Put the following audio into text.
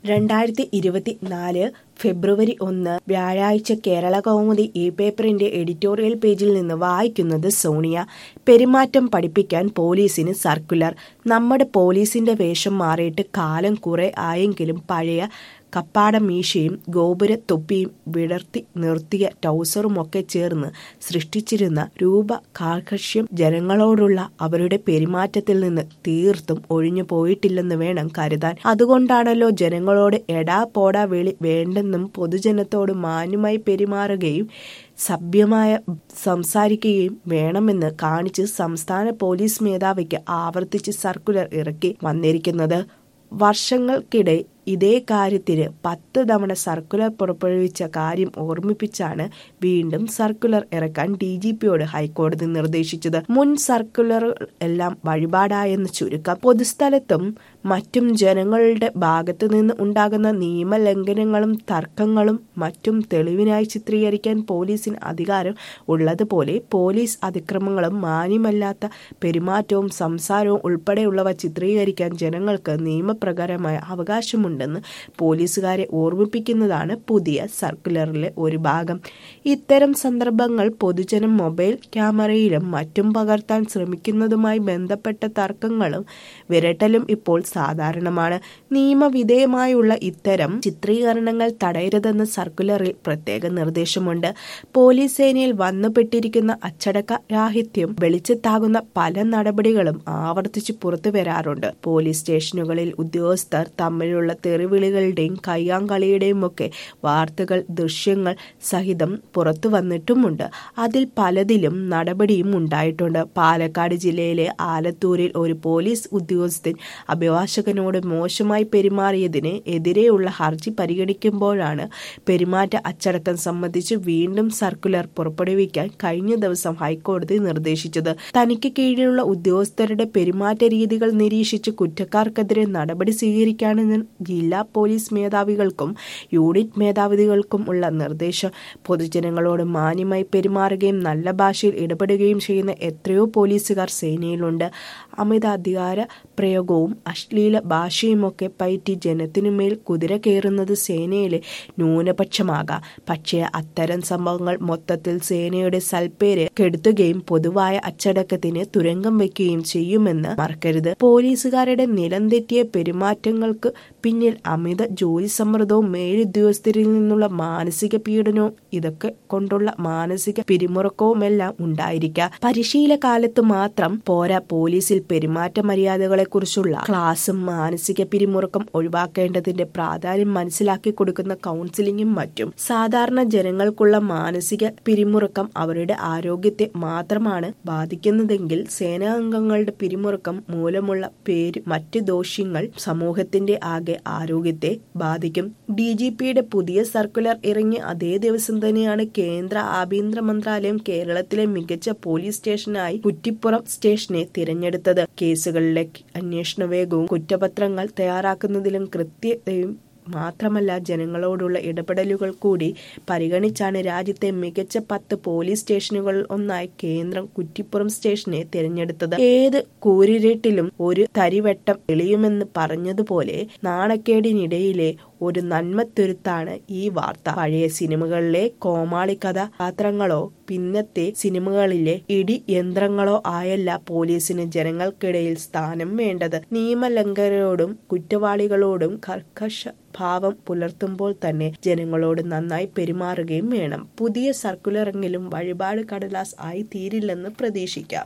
രണ്ടായിരത്തി ഇരുപത്തിനാല് ഫെബ്രുവരി ഒന്ന് വ്യാഴാഴ്ച കേരള കൗമുദി ഈ പേപ്പറിന്റെ എഡിറ്റോറിയൽ പേജിൽ നിന്ന് വായിക്കുന്നത് സോണിയ പെരുമാറ്റം പഠിപ്പിക്കാൻ പോലീസിന് സർക്കുലർ നമ്മുടെ പോലീസിന്റെ വേഷം മാറിയിട്ട് കാലം കുറെ ആയെങ്കിലും പഴയ കപ്പാട മീശയും ഗോപുര തൊപ്പിയും വിടർത്തി നിർത്തിയ ടൗസറുമൊക്കെ ചേർന്ന് സൃഷ്ടിച്ചിരുന്ന രൂപ കാർക്കശ്യം ജനങ്ങളോടുള്ള അവരുടെ പെരുമാറ്റത്തിൽ നിന്ന് തീർത്തും ഒഴിഞ്ഞു പോയിട്ടില്ലെന്ന് വേണം കരുതാൻ അതുകൊണ്ടാണല്ലോ ജനങ്ങളോട് എടാ പോടാ വിളി വേണ്ടെന്നും പൊതുജനത്തോട് മാന്യമായി പെരുമാറുകയും സഭ്യമായ സംസാരിക്കുകയും വേണമെന്ന് കാണിച്ച് സംസ്ഥാന പോലീസ് മേധാവിക്ക് ആവർത്തിച്ച് സർക്കുലർ ഇറക്കി വന്നിരിക്കുന്നത് വർഷങ്ങൾക്കിടെ ഇതേ കാര്യത്തിന് പത്ത് തവണ സർക്കുലർ പുറപ്പെടുവിച്ച കാര്യം ഓർമ്മിപ്പിച്ചാണ് വീണ്ടും സർക്കുലർ ഇറക്കാൻ ഡി ജി പിയോട് ഹൈക്കോടതി നിർദ്ദേശിച്ചത് മുൻ സർക്കുലറുകൾ എല്ലാം വഴിപാടായെന്ന് ചുരുക്കം പൊതുസ്ഥലത്തും മറ്റും ജനങ്ങളുടെ ഭാഗത്തു നിന്ന് ഉണ്ടാകുന്ന നിയമലംഘനങ്ങളും തർക്കങ്ങളും മറ്റും തെളിവിനായി ചിത്രീകരിക്കാൻ പോലീസിന് അധികാരം ഉള്ളതുപോലെ പോലീസ് അതിക്രമങ്ങളും മാന്യമല്ലാത്ത പെരുമാറ്റവും സംസാരവും ഉൾപ്പെടെയുള്ളവ ചിത്രീകരിക്കാൻ ജനങ്ങൾക്ക് നിയമപ്രകാരമായ അവകാശമുണ്ട് ഉണ്ടെന്ന് പോലീസുകാരെ ഓർമ്മിപ്പിക്കുന്നതാണ് പുതിയ സർക്കുലറിലെ ഒരു ഭാഗം ഇത്തരം സന്ദർഭങ്ങൾ പൊതുജനം മൊബൈൽ ക്യാമറയിലും മറ്റും പകർത്താൻ ശ്രമിക്കുന്നതുമായി ബന്ധപ്പെട്ട തർക്കങ്ങളും വിരട്ടലും ഇപ്പോൾ സാധാരണമാണ് നിയമവിധേയമായുള്ള ഇത്തരം ചിത്രീകരണങ്ങൾ തടയരുതെന്ന് സർക്കുലറിൽ പ്രത്യേക നിർദ്ദേശമുണ്ട് പോലീസ് സേനയിൽ വന്നുപെട്ടിരിക്കുന്ന അച്ചടക്ക രാഹിത്യം വെളിച്ചത്താകുന്ന പല നടപടികളും ആവർത്തിച്ച് പുറത്തു വരാറുണ്ട് പോലീസ് സ്റ്റേഷനുകളിൽ ഉദ്യോഗസ്ഥർ തമ്മിലുള്ള തെറിവിളികളുടെയും കയ്യാങ്കളിയുടെയും ഒക്കെ വാർത്തകൾ ദൃശ്യങ്ങൾ സഹിതം പുറത്തു വന്നിട്ടുമുണ്ട് അതിൽ പലതിലും നടപടിയും ഉണ്ടായിട്ടുണ്ട് പാലക്കാട് ജില്ലയിലെ ആലത്തൂരിൽ ഒരു പോലീസ് ഉദ്യോഗസ്ഥൻ അഭിഭാഷകനോട് മോശമായി പെരുമാറിയതിന് എതിരെയുള്ള ഹർജി പരിഗണിക്കുമ്പോഴാണ് പെരുമാറ്റ അച്ചടക്കം സംബന്ധിച്ച് വീണ്ടും സർക്കുലർ പുറപ്പെടുവിക്കാൻ കഴിഞ്ഞ ദിവസം ഹൈക്കോടതി നിർദ്ദേശിച്ചത് തനിക്ക് കീഴിലുള്ള ഉദ്യോഗസ്ഥരുടെ പെരുമാറ്റ രീതികൾ നിരീക്ഷിച്ച് കുറ്റക്കാർക്കെതിരെ നടപടി സ്വീകരിക്കാനെന്ന് ജില്ലാ പോലീസ് മേധാവികൾക്കും യൂണിറ്റ് മേധാവികൾക്കും ഉള്ള നിർദ്ദേശം പൊതുജനങ്ങളോട് മാന്യമായി പെരുമാറുകയും നല്ല ഭാഷയിൽ ഇടപെടുകയും ചെയ്യുന്ന എത്രയോ പോലീസുകാർ സേനയിലുണ്ട് അമിത അധികാര പ്രയോഗവും അശ്ലീല ഭാഷയുമൊക്കെ പയറ്റി ജനത്തിനുമേൽ കുതിര കയറുന്നത് സേനയിലെ ന്യൂനപക്ഷമാകാം പക്ഷേ അത്തരം സംഭവങ്ങൾ മൊത്തത്തിൽ സേനയുടെ സൽപ്പേര് കെടുത്തുകയും പൊതുവായ അച്ചടക്കത്തിന് തുരങ്കം വയ്ക്കുകയും ചെയ്യുമെന്ന് മറക്കരുത് പോലീസുകാരുടെ നിലം തെറ്റിയ പെരുമാറ്റങ്ങൾക്ക് പിന്നിൽ അമിത ജോലി സമ്മർദ്ദവും മേലുദ്യോഗസ്ഥരിൽ നിന്നുള്ള മാനസിക പീഡനവും ഇതൊക്കെ കൊണ്ടുള്ള മാനസിക പിരിമുറക്കവുമെല്ലാം ഉണ്ടായിരിക്കാം പരിശീല കാലത്ത് മാത്രം പോരാ പോലീസിൽ പെരുമാറ്റ മര്യാദകളെ കുറിച്ചുള്ള ക്ലാസും മാനസിക പിരിമുറുക്കം ഒഴിവാക്കേണ്ടതിന്റെ പ്രാധാന്യം മനസ്സിലാക്കി കൊടുക്കുന്ന കൗൺസിലിംഗും മറ്റും സാധാരണ ജനങ്ങൾക്കുള്ള മാനസിക പിരിമുറുക്കം അവരുടെ ആരോഗ്യത്തെ മാത്രമാണ് ബാധിക്കുന്നതെങ്കിൽ സേനാംഗങ്ങളുടെ പിരിമുറുക്കം മൂലമുള്ള പേര് മറ്റ് ദോഷ്യങ്ങൾ സമൂഹത്തിന്റെ ആകെ ആരോഗ്യത്തെ ബാധിക്കും ഡി ജി പിയുടെ പുതിയ സർക്കുലർ ഇറങ്ങിയ അതേ ദിവസം തന്നെയാണ് കേന്ദ്ര ആഭ്യന്തര മന്ത്രാലയം കേരളത്തിലെ മികച്ച പോലീസ് സ്റ്റേഷനായി കുറ്റിപ്പുറം സ്റ്റേഷനെ തിരഞ്ഞെടുത്തത് കേസുകളിലെ അന്വേഷണ വേഗവും കുറ്റപത്രങ്ങൾ തയ്യാറാക്കുന്നതിലും കൃത്യതയും മാത്രമല്ല ജനങ്ങളോടുള്ള ഇടപെടലുകൾ കൂടി പരിഗണിച്ചാണ് രാജ്യത്തെ മികച്ച പത്ത് പോലീസ് സ്റ്റേഷനുകളിൽ ഒന്നായി കേന്ദ്രം കുറ്റിപ്പുറം സ്റ്റേഷനെ തിരഞ്ഞെടുത്തത് ഏത് കൂരിരുട്ടിലും ഒരു തരിവെട്ടം തെളിയുമെന്ന് പറഞ്ഞതുപോലെ നാണക്കേടിനിടയിലെ ഒരു നന്മത്തുരുത്താണ് ഈ വാർത്ത പഴയ സിനിമകളിലെ കോമാളി കഥാപാത്രങ്ങളോ പിന്നത്തെ സിനിമകളിലെ ഇടി യന്ത്രങ്ങളോ ആയല്ല പോലീസിന് ജനങ്ങൾക്കിടയിൽ സ്ഥാനം വേണ്ടത് നിയമലംഘനരോടും കുറ്റവാളികളോടും കർക്കശ ഭാവം പുലർത്തുമ്പോൾ തന്നെ ജനങ്ങളോട് നന്നായി പെരുമാറുകയും വേണം പുതിയ സർക്കുലറെങ്കിലും വഴിപാട് കടലാസ് ആയി തീരില്ലെന്ന് പ്രതീക്ഷിക്കാം